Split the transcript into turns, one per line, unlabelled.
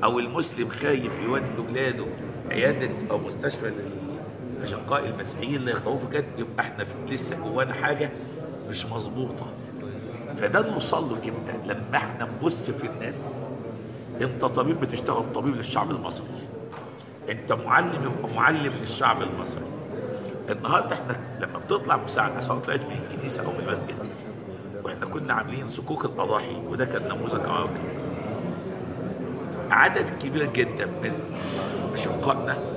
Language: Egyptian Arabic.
او المسلم خايف يودي ولاده عياده او مستشفى للاشقاء المسيحيين اللي يخطئوه في كده يبقى احنا في لسه جوانا حاجه مش مظبوطه فده نوصل له امتى؟ لما احنا نبص في الناس انت طبيب بتشتغل طبيب للشعب المصري انت معلم يبقى معلم للشعب المصري النهارده احنا لما بتطلع مساعده سواء طلعت من الكنيسه او من المسجد واحنا كنا عاملين صكوك الاضاحي وده كان نموذج عربي عدد كبير جدا من اشقائنا